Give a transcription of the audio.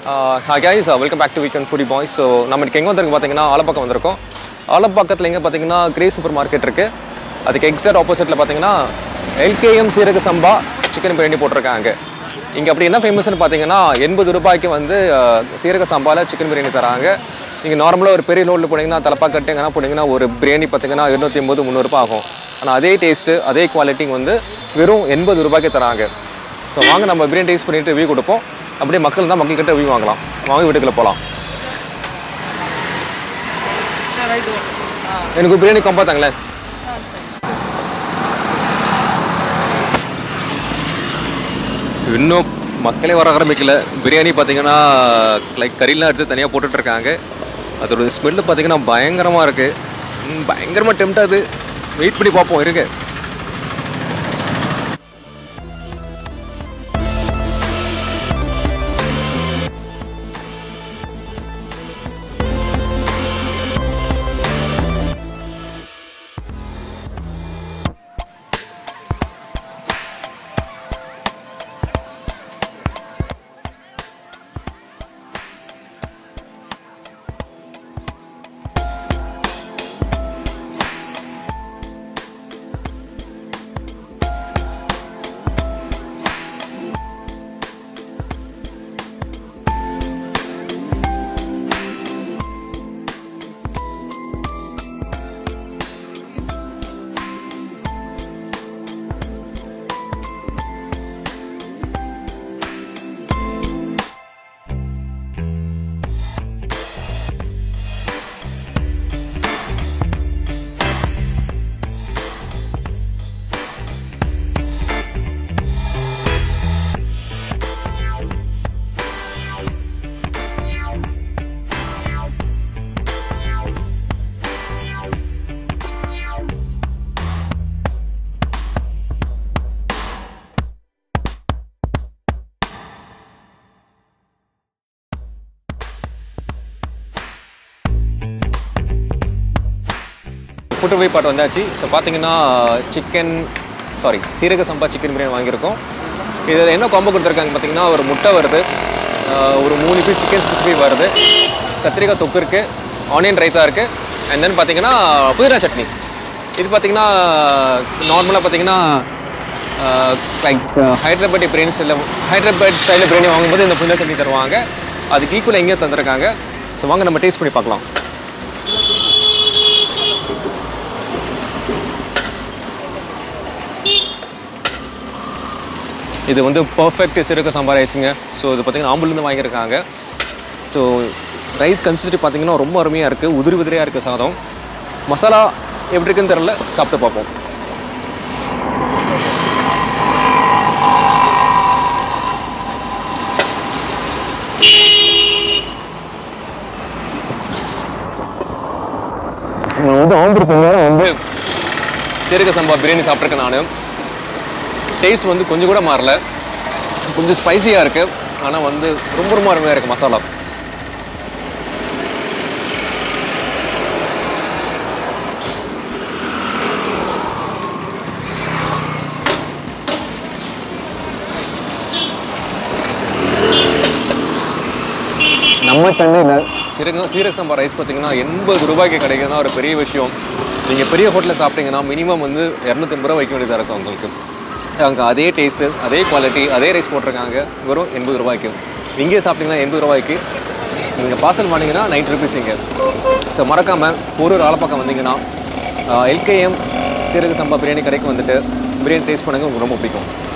hi guys welcome back to weekend foodie boys so நம்ம இன்றைக்கி எங்கே வந்திருக்கு பார்த்தீங்கன்னா ஆலப்பாக்கம் வந்திருக்கோம் ஆலப்பாக்கத்தில் எங்கே பார்த்தீங்கன்னா கிரே சூப்பர் மார்க்கெட் இருக்குது அதுக்கு எக்ஸாக்ட் ஆப்போசிட்டில் பார்த்தீங்கன்னா எல்கேஎம் சீரக சம்பா சிக்கன் பிரியாணி போட்டிருக்காங்க இங்கே அப்படி என்ன ஃபேமஸ்னு பார்த்தீங்கன்னா எண்பது ரூபாய்க்கு வந்து அஹ், சீரக சம்பாவில் சிக்கன் பிரியாணி தராங்க நீங்கள் நார்மலாக ஒரு பெரிய லோடில் போனீங்கன்னா தலப்பாக்கட்டு எங்கன்னா போனீங்கன்னா ஒரு பிரியாணி பார்த்தீங்கன்னா இருநூற்றி ஐம்பது முந்நூறுபா ஆகும் ஆனால் அதே டேஸ்ட்டு அதே குவாலிட்டி வந்து வெறும் எண்பது ரூபாய்க்கு தராங்க ஸோ வாங்க நம்ம பிரியாணி டேஸ்ட் பண்ணிட்டு ரிவ்யூ கொடுப்போம் அப்படியே மக்கள் தான் மக்கள்கிட்ட ரிவ்யூ வாங்கலாம் வாங்க வீட்டுக்குள்ள போகலாம் எனக்கு ஒரு பிரியாணி கம்பா தாங்களேன் இன்னும் மக்களே வர ஆரம்பிக்கல பிரியாணி பார்த்தீங்கன்னா லைக் கறிலாம் எடுத்து தனியாக போட்டுட்டு இருக்காங்க அதோட ஸ்மெல்லு பார்த்தீங்கன்னா பயங்கரமாக இருக்குது பயங்கரமாக டெம்ட் ஆகுது வெயிட் பண்ணி பார்ப்போம் இருக்கு புட்டு போய் பாட்டு வந்தாச்சு ஸோ பார்த்தீங்கன்னா சிக்கன் சாரி சீரக சம்பா சிக்கன் பிரியாணி வாங்கியிருக்கோம் இதில் என்ன காம்போ கொடுத்துருக்காங்க பார்த்தீங்கன்னா ஒரு முட்டை வருது ஆஹ் ஒரு மூணு பீஸ் சிக்கன் சிக்ஸ்டி ஃபைவ் வருது கத்திரிக்காய் தொக்கு இருக்குது ஆனியன் ரைத்தா இருக்குது அண்ட் தென் பார்த்தீங்கன்னா புதினா சட்னி இது பார்த்தீங்கன்னா நார்மலாக பார்த்தீங்கன்னா லைக் ஹைதராபாடி பிரியாணி ஸ்டைலில் ஹைதராபாத் ஸ்டைலில் பிரியாணி வாங்கும்போது இந்த புதினா சட்னி தருவாங்க அதுக்கு ஈக்குவலாக எங்கேயும் தந்திருக்காங்க ஸோ வாங்க நம்ம டேஸ்ட் பண்ணி பார்க்கலாம் இது வந்து பர்ஃபெக்ட் சிறுக சாம்பார் ரைஸுங்க ஸோ இது பார்த்தீங்கன்னா ஆம்புலேருந்து வாங்கியிருக்காங்க ஸோ ரைஸ் கன்சிஸ்டி பார்த்தீங்கன்னா ரொம்ப அருமையாக இருக்குது உதிரி உதிரியாக இருக்குது சாதம் மசாலா எப்படி இருக்குன்னு தெரில சாப்பிட்டு பார்ப்போம் வந்து ஆந்திருப்பீங்க வந்து சீரக சம்பா பிரியாணி சாப்பிட்ருக்கேன் நான் டேஸ்ட் வந்து கொஞ்சம் கூட மாறல கொஞ்சம் ஸ்பைசியாக இருக்குது ஆனால் வந்து ரொம்ப ரொம்ப அருமையாக இருக்குது மசாலா நம்ம சென்னையில் சீரக சீரக சம்பா ரைஸ் பார்த்தீங்கன்னா எண்பது ரூபாய்க்கு கிடைக்குதுன்னா ஒரு பெரிய விஷயம் நீங்கள் பெரிய ஹோட்டலில் சாப்பிட்டீங்கன்னா மினிமம் வந்து இரநூத்தம்பது ரூபா வைக்க வேண்டியதாக இருக்கும் உங்களுக்கு அங்கே அதே டேஸ்ட்டு அதே குவாலிட்டி அதே ரைஸ் போட்டிருக்காங்க வெறும் எண்பது ரூபாய்க்கு இங்கேயே சாப்பிட்டீங்கன்னா எண்பது ரூபாய்க்கு நீங்கள் பார்சல் பண்ணிங்கன்னா நைன்ட்டி ருபீஸ் இங்கே ஸோ மறக்காமல் ஒரு ஆலப்பக்கம் வந்தீங்கன்னா எல்கேஎம் சீரக சம்பா பிரியாணி கடைக்கு வந்துட்டு பிரியாணி டேஸ்ட் பண்ணுங்க உங்களுக்கு ரொம்ப பிடிக்கும்